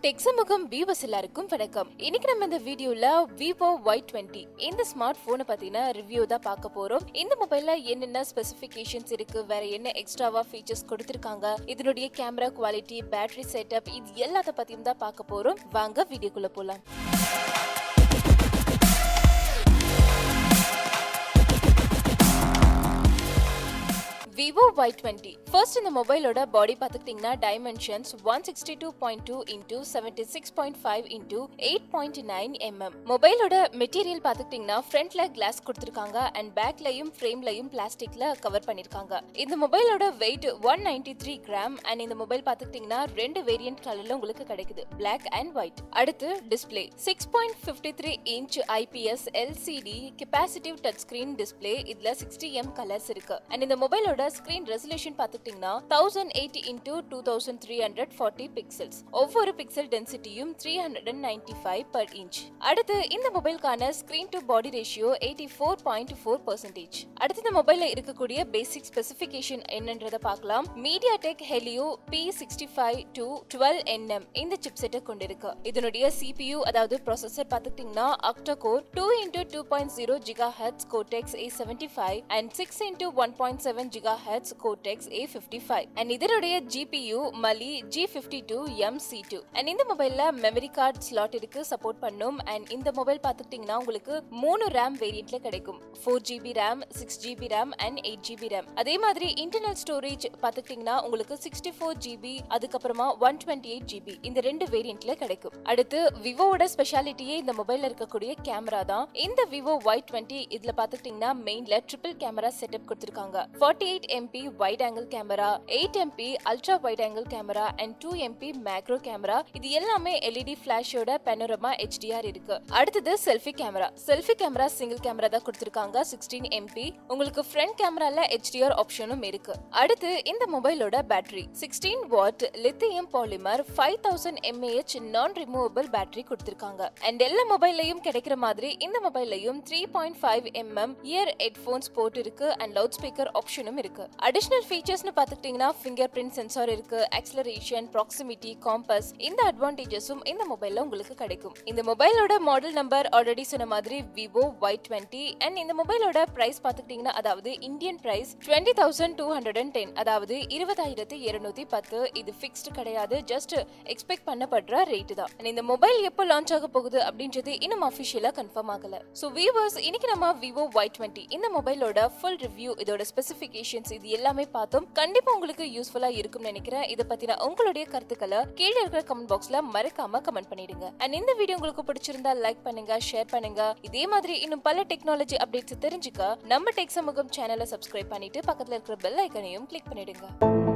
டெக்ஸமுகம் viewers எல்லாருக்கும் வணக்கம் இன்னைக்கு நம்ம இந்த வீடியோல விவோ ஒய் டுவெண்ட்டி இந்த ஸ்மார்ட் போனை பத்தின ரிவ்யூ தான் பார்க்க போறோம் இந்த மொபைல்ல என்னென்ன ஸ்பெசிபிகேஷன்ஸ் இருக்கு வேற என்ன எக்ஸ்ட்ராவா ஃபீச்சர்ஸ் கொடுத்திருக்காங்க இதனுடைய கேமரா குவாலிட்டி பேட்டரி செட்டப் இது எல்லாத்த பத்தியும் தான் பார்க்க போறோம் வாங்க வீடியோக்குள்ள போலாம் விவோ ஒய் டுவெண்ட்டி ஃபர்ஸ்ட் இந்த மொபைலோட பாடி பார்த்துக்கிட்டிங்கன்னா dimensions one sixty two point two into seventy six point five into eight point nine mm மொபைலோட மெட்டீரியல் பார்த்துக்கிட்டிங்கன்னா ஃப்ரண்ட்ல கிளாஸ் கொடுத்துருக்காங்க அண்ட் பேக்லையும் ஃப்ரேம்லையும் பிளாஸ்டிக்ல கவர் பண்ணிருக்காங்க இந்த மொபைலோட weight one ninety three gram and இந்த மொபைல் பார்த்துக்கிட்டிங்கன்னா ரெண்டு வேரியன்ட் கலர்ல உங்களுக்கு கிடைக்குது பிளாக் அண்ட் ஒயிட் அடுத்து display six point fifty three inch IPS LCD capacitive touch screen display இதுல சிக்ஸ்டி எம் கலர்ஸ் இருக்கு அண்ட் இந்த மொபைலோட ஸ்கிரீன் ரெசல்யூஷன் பார்த்துக்கிட்டிங்கன்னா thousand eighty into two thousand three hundred forty pixels ஒவ்வொரு பிக்சல் டென்சிட்டியும் three hundred and ninety five per inch அடுத்து இந்த மொபைலுக்கான screen to body ratio eighty four point four percentage அடுத்து இந்த மொபைல்ல இருக்கக்கூடிய பேசிக் ஸ்பெசிபிகேஷன் என்னன்றத பார்க்கலாம் MediaTek Helio P sixty five to twelve nm இந்த சிப் செட்டை கொண்டிருக்கு இதனுடைய சிபியூ அதாவது ப்ராசஸர் பார்த்துக்கிட்டிங்கன்னா octa core two into two point zero giga hertz cortex A seventy five and six into one point seven giga hertz cortex A fifty five and இதனுடைய GPU Mali G fifty two MC two and அண்ட் இந்த மொபைல்ல memory card slot இருக்கு support பண்ணும் and இந்த mobile பார்த்துக்கிட்டிங்கன்னா உங்களுக்கு மூணு ரேம் வேரியன்ட்ல கிடைக்கும் four GB RAM six GB RAM and eight GB RAM அதே மாதிரி இன்டர்னல் ஸ்டோரேஜ் பார்த்துக்கிட்டிங்கன்னா உங்களுக்கு சிக்ஸ்டி ஃபோர் ஜிபி அதுக்கப்புறமா ஒன் டுவெண்ட்டி எயிட் ஜிபி இந்த ரெண்டு வேரியன்ட்ல கிடைக்கும் அடுத்து விவோவோட ஸ்பெஷாலிட்டியே இந்த மொபைல்ல இருக்கக்கூடிய கேமரா தான் இந்த விவோ ஒய் டுவெண்ட்டி இதுல பார்த்துக்கிட்டிங்கன்னா மெயின்ல ட்ரிபிள் கேமரா செட்டப் கொடுத்துருக்காங்க forty eight MP wide angle camera eight MP ultra wide angle camera and two MP macro camera இது எல்லாமே எல்இடி பிளாஷோட பெனோரமா ஹெச்டிஆர் இருக்கு அடுத்தது selfie camera selfie camera single camera தான் கொடுத்துருக்காங்க சிக்ஸ்டீன் எம்பி உங்களுக்கு front கேமரால ஹெச்டிஆர் ஆப்ஷனும் இருக்கு அடுத்து இந்த மொபைலோட battery sixteen watt lithium polymer five thousand mAh non removable battery கொடுத்துருக்காங்க அண்ட் எல்லா மொபைல்லையும் கிடைக்கிற மாதிரி இந்த மொபைல்லையும் three point five mm ear headphones port இருக்கு அண்ட் லவுட் ஸ்பீக்கர் ஆப்ஷனும் இருக்கு அடிஷனல் ஃபீச்சர்ஸ்னு பார்த்துக்கிட்டிங்கன்னா ஃபிங்கர் பிரிண்ட் சென்சார் இருக்கு ஆக்சலரேஷன் ப்ராக்சிமிட்டி காம்பஸ் இந்த அட்வான்டேஜஸும் இந்த மொபைல்ல உங்களுக்கு கிடைக்கும் இந்த மொபைலோட மாடல் நம்பர் ஆல்ரெடி சொன்ன மாதிரி விவோ ஒய் டுவெண்ட்டி அண்ட் இந்த மொபைலோட பிரைஸ் பார்த்துக்கிட்டிங்கன்னா அதாவது Indian price twenty thousand two hundred and ten அதாவது இருபதாயிரத்தி இருநூத்தி பத்து இது ஃபிக்ஸ்டு கிடையாது ஜஸ்ட் எக்ஸ்பெக்ட் பண்ணப்படுற ரேட்டு தான் And இந்த மொபைல் எப்போ லான்ச் ஆக போகுது அப்படின்றது இன்னும் அஃபிஷியலா கன்ஃபார்ம் ஆகல ஸோ வியூவர்ஸ் இன்னைக்கு நம்ம விவோ ஒய் டுவெண்ட்டி இந்த மொபைலோட ஃபுல் ரிவ்யூ இதோட ஸ்பெசிஃபிகேஷன்ஸ் இது எல்லாமே பார்த்தோம் கண்டிப்பா உங்களுக்கு யூஸ்ஃபுல்லா இருக்கும்னு நினைக்கிறேன் இதை பத்தின உங்களுடைய கருத்துக்களை கீழே இருக்கிற கமெண்ட் பாக்ஸ்ல மறக்காம கமெண்ட் பண்ணிடுங்க அண்ட் இந்த வீடியோ உங்களுக்கு பிடிச்சிருந்தா லைக் பண்ணுங்க ஷேர் பண்ணுங்க இதே மாதிரி இன்னும் பல டெக்னாலஜி அப்டேட்ஸ் தெரிஞ்சுக்க நம்ம டெக் சமூகம் சேனலை சப்ஸ்கிரைப் பண்ணிட்டு பக்கத்துல இருக்கிற பெல் ஐக்கனையும் கிளிக் பண்ணிடுங்க